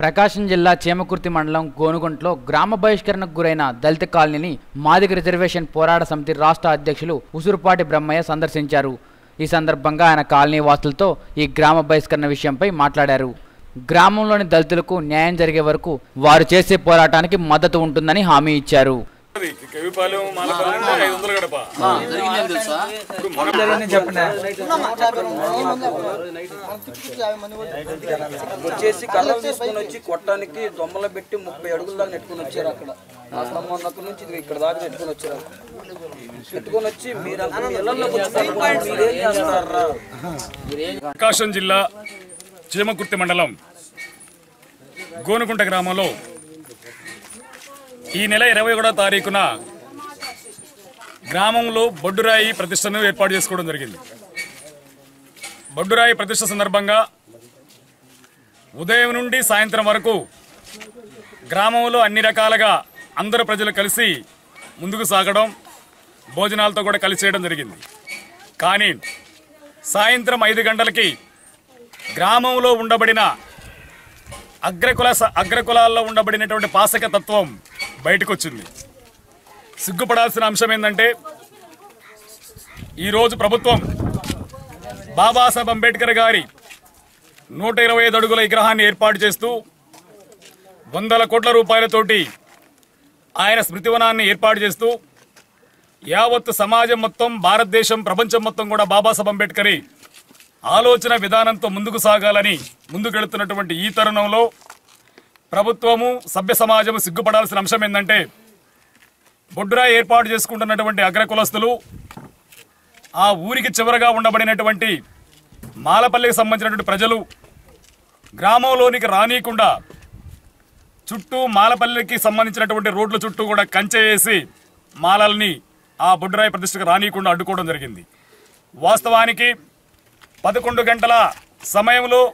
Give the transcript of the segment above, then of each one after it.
ప్రకాశం జిల్లా చేమకుర్తి మండలం గోనుగుంట్లో గ్రామ బహిష్కరణకు గురైన దళిత కాలనీని మాదిగ రిజర్వేషన్ పోరాట సమితి రాష్ట్ర అధ్యక్షులు ఉసురుపాటి బ్రహ్మయ్య సందర్శించారు ఈ సందర్భంగా ఆయన కాలనీ వాసులతో ఈ గ్రామ బహిష్కరణ విషయంపై మాట్లాడారు గ్రామంలోని దళితులకు న్యాయం జరిగే వరకు వారు చేసే పోరాటానికి మద్దతు ఉంటుందని హామీ ఇచ్చారు అది కవిపాలెం మాలపాలెం అంటే ఐదు వందల గడప ఇప్పుడు మన వచ్చేసి కళ్ళలు తీసుకొని వచ్చి కొట్టడానికి దొమ్మలు పెట్టి ముప్పై అడుగుల దాకా నెట్టుకొని వచ్చారు అక్కడ అక్కడ మొన్న అక్కడ నుంచి ఇది ఇక్కడ దాకా నెట్టుకొని వచ్చారు నెట్టుకొని వచ్చి మీరంతా ఇళ్లలో కూర్చొని మీరేం చేస్తారా మీరేం ప్రకాశం జిల్లా చీమకుర్తి మండలం గోనుకుంట గ్రామంలో ఈ నెల ఇరవై ఒకటో తారీఖున గ్రామంలో బొడ్డురాయి ప్రతిష్టను ఏర్పాటు చేసుకోవడం జరిగింది బొడ్డురాయి ప్రతిష్ట సందర్భంగా ఉదయం నుండి సాయంత్రం వరకు గ్రామంలో అన్ని రకాలుగా అందరు ప్రజలు కలిసి ముందుకు సాగడం భోజనాలతో కూడా కలిసి చేయడం జరిగింది కానీ సాయంత్రం ఐదు గంటలకి గ్రామంలో ఉండబడిన అగ్రకుల అగ్రకులాల్లో ఉండబడినటువంటి పాసక తత్వం బయటకు వచ్చింది సిగ్గుపడాల్సిన అంశం ఏంటంటే ఈరోజు ప్రభుత్వం బాబాసాహెబ్ అంబేద్కర్ గారి నూట ఇరవై ఐదు అడుగుల విగ్రహాన్ని ఏర్పాటు చేస్తూ వందల కోట్ల రూపాయలతోటి ఆయన స్మృతివనాన్ని ఏర్పాటు చేస్తూ యావత్ సమాజం మొత్తం భారతదేశం ప్రపంచం మొత్తం కూడా బాబాసాహెబ్ అంబేద్కర్ ఆలోచన విధానంతో ముందుకు సాగాలని ముందుకెళ్తున్నటువంటి ఈ తరుణంలో ప్రభుత్వము సభ్య సమాజము సిగ్గుపడాల్సిన అంశం ఏంటంటే బొడ్డురా ఏర్పాటు చేసుకుంటున్నటువంటి అగ్రకులస్తులు ఆ ఊరికి చివరగా ఉండబడినటువంటి మాలపల్లికి సంబంధించినటువంటి ప్రజలు గ్రామంలోనికి రానీయకుండా చుట్టూ మాలపల్లికి సంబంధించినటువంటి రోడ్ల చుట్టూ కూడా కంచె వేసి మాలల్ని ఆ బొడ్డురాయి ప్రతిష్టకు రానియకుండా అడ్డుకోవడం జరిగింది వాస్తవానికి పదకొండు గంటల సమయంలో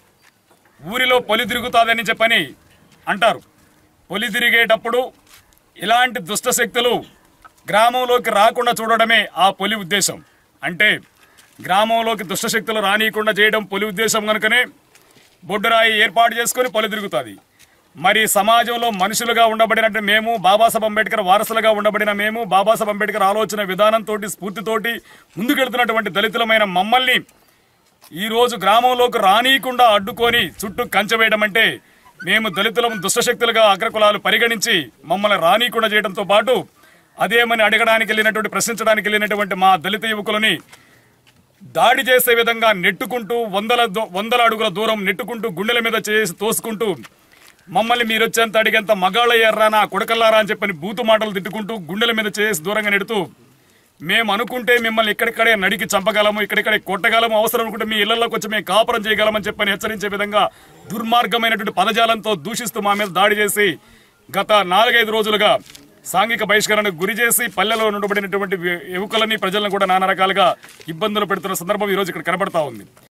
ఊరిలో పొలి తిరుగుతాదని చెప్పని అంటారు పొలి తిరిగేటప్పుడు ఇలాంటి దుష్ట శక్తులు గ్రామంలోకి రాకుండా చూడడమే ఆ పొలి ఉద్దేశం అంటే గ్రామంలోకి దుష్ట శక్తులు రానియకుండా చేయడం పొలి ఉద్దేశం కనుకనే బొడ్డురాయి ఏర్పాటు చేసుకొని పొలి తిరుగుతుంది మరి సమాజంలో మనుషులుగా ఉండబడినట్టు మేము బాబాసాహెబ్ అంబేద్కర్ వారసులుగా ఉండబడిన మేము బాబాసాహెబ్ అంబేద్కర్ ఆలోచన విధానంతో స్ఫూర్తితోటి ముందుకెళ్తున్నటువంటి దళితులమైన మమ్మల్ని ఈ రోజు గ్రామంలోకి రానీయకుండా అడ్డుకొని చుట్టూ కంచె వేయడం అంటే మేము దళితులం దుష్టశక్తులుగా అగ్రకులాలు పరిగణించి మమ్మల్ని రానీయకుండా చేయడంతో పాటు అదేమని అడగడానికి వెళ్ళినటువంటి ప్రశ్నించడానికి వెళ్ళినటువంటి మా దళిత యువకులని దాడి చేసే విధంగా నెట్టుకుంటూ వందల దూ- వందల అడుగుల దూరం నెట్టుకుంటూ గుండెల మీద చేసి తోసుకుంటూ మమ్మల్ని మీరు వచ్చేంత అడిగేంత మగాళ్ళ ఎర్రా నా కొడకల్లారా అని చెప్పని బూతు మాటలు తిట్టుకుంటూ గుండెల మీద చేసి దూరంగా నెడుతూ మేము అనుకుంటే మిమ్మల్ని ఇక్కడిక్కడే నడికి చంపగలము ఇక్కడిక్కడే కొట్టగలము అవసరం అనుకుంటే మీ ఇళ్లలోకి వచ్చి మేము కాపురం చేయగలమని చెప్పని హెచ్చరించే విధంగా దుర్మార్గమైనటువంటి పదజాలంతో దూషిస్తూ మా మీద దాడి చేసి గత నాలుగైదు రోజులుగా సాంఘిక బహిష్కరణకు గురి చేసి పల్లెలో ఉండబడినటువంటి యువకులని ప్రజలను కూడా నానా రకాలుగా ఇబ్బందులు పెడుతున్న సందర్భం ఈ రోజు ఇక్కడ కనబడతా ఉంది